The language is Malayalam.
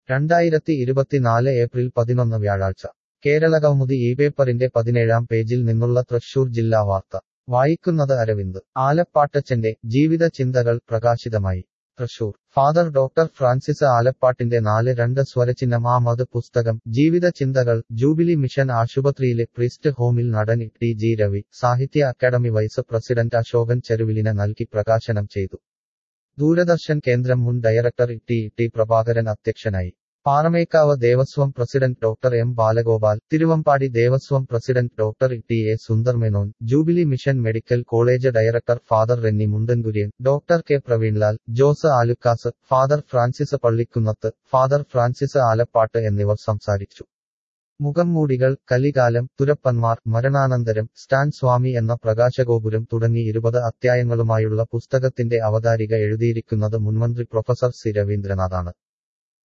രണ്ടായിരത്തി ഇരുപത്തിനാല് ഏപ്രിൽ പതിനൊന്ന് വ്യാഴാഴ്ച കേരളകൗമുദി ഈ പേപ്പറിന്റെ പതിനേഴാം പേജിൽ നിന്നുള്ള തൃശൂർ ജില്ലാ വാർത്ത വായിക്കുന്നത് അരവിന്ദ് ആലപ്പാട്ടച്ചന്റെ ജീവിത ചിന്തകൾ പ്രകാശിതമായി തൃശൂർ ഫാദർ ഡോക്ടർ ഫ്രാൻസിസ് ആലപ്പാട്ടിന്റെ നാല് രണ്ട് സ്വരചിഹ്നം ആമത് പുസ്തകം ജീവിത ചിന്തകൾ ജൂബിലി മിഷൻ ആശുപത്രിയിലെ പ്രീസ്റ്റ് ഹോമിൽ നടൻ T G Ravi Sahitya Akademi vice president Asokan ചെരുവിലിന് നൽകി പ്രകാശനം ചെയ്തു ദൂരദർശൻ കേന്ദ്രം മുൻ ഡയറക്ടർ ടി ടി പ്രഭാകരൻ അധ്യക്ഷനായി Paramekkavu Devaswom president doctor M Balagopal Thiruvambady Devaswom president doctor T A Sundar Menon jubilee mission medical college director father Renny Mundankurian doctor K Praveenlal Jose Alukkas father Francis Pallikkunnath father Francis Alappatt എന്നിവർ സംസാരിച്ചു മുഖംമൂടികൾ കലികാലം തുരപ്പന്മാർ മരണാനന്തരം സ്റ്റാൻ സ്വാമി എന്ന പ്രകാശഗോപുരം തുടങ്ങി ഇരുപത് അധ്യായങ്ങളുമായുള്ള പുസ്തകത്തിന്റെ അവതാരിക എഴുതിയിരിക്കുന്നത് മുൻമന്ത്രി പ്രൊഫസർ സി രവീന്ദ്രനാഥാണ്